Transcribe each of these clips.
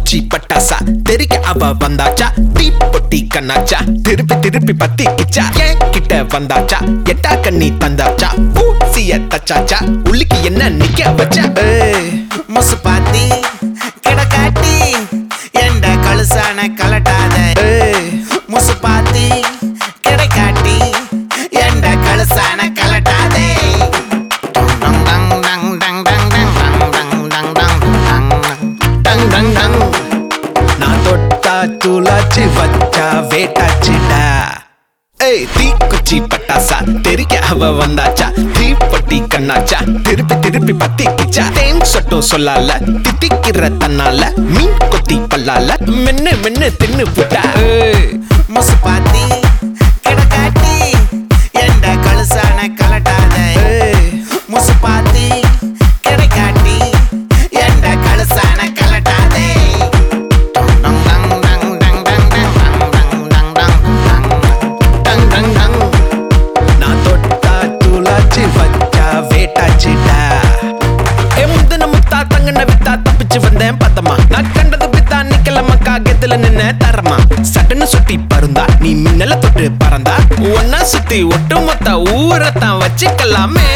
தீக்குச்சி பட்டாசா தெரிக்க அவ வந்தாச்சா தீ பொட்டி கண்ணாச்சா திருப்பி திருப்பி பத்தி கிச்சா ஏன் கிட்ட வந்தாச்சா எட்டா கண்ணி தந்தாச்சா பூசிய தச்சாச்சா உள்ளுக்கு என்ன நிக்க வச்சா ஏய், முசு பாத்தி கிடக்காட்டி எந்த கழுசான கலட்டாத ஏய், முசு பாத்தி கிடைக்காட்டி எந்த கழுசான கலட்டாதே டங் டங் டங் டங் டங் டங் டங் டங் டங் டங் டங் டங் டங் நான் தொட்டா தூளாச்சு வச்சா வேட்டாச்சுடா ஏய் தீக்குச்சி பட்டாசா தெரிக்க அவ வந்தாச்சா தீப்பட்டி கண்ணாச்சா திருப்பி திருப்பி பத்தி கிச்சா தேன் சொட்டும் சொல்லால தித்திக்கிற தன்னால மீன் கொத்தி பல்லால மென்னு மென்னு தின்னு விட்டா ஏய், முசு பாத்தி கிடக்காட்டி எந்த கழுசான கலட்டாத ஏய், முசு பாத்தி கிடைக்காட்டி எந்த கழுசான கலட்டாதே டங் டங் டங் டங் டங் டங் டங் டங் டங் டங் டங் டங் நான் தொட்டா தூளாச்சு வச்சா வேட்டாச்சுடா ஏ முந்தின முத்தா தங்கன வித்தா தப்பிச்சு வந்தேன் பத்தமா நான் கண்டது பித்தா நிக்கலமா காகத்துல நின்ன தரமா சட்டுன்னு சுத்தி பருந்தா நீ மின்னல தொட்டு பறந்தா ஒன்னா சுத்தி ஒட்டு மொத்த ஊரத்தான் வச்சுக்கலாமே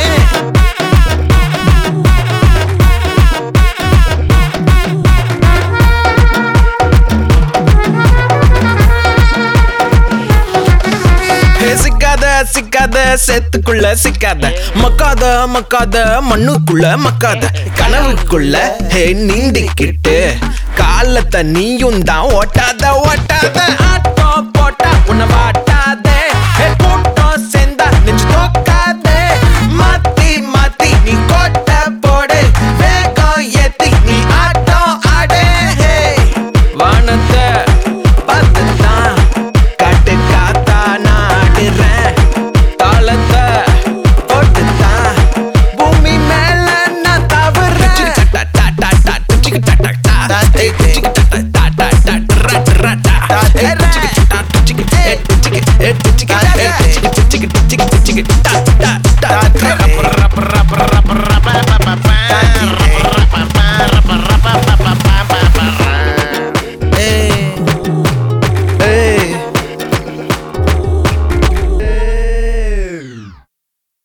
ஹே, சிக்காத சிக்காத சேத்துக்குள்ள சிக்காத மக்காத மக்காத மண்ணுக்குள்ள மக்காத கனவுக்குள்ள ஹே நீந்திக்கிட்டு காலத்தை நீயும் தான் ஓட்டாத ஓட்டாத ஆட்டோ போட்டா உன்னை வாடி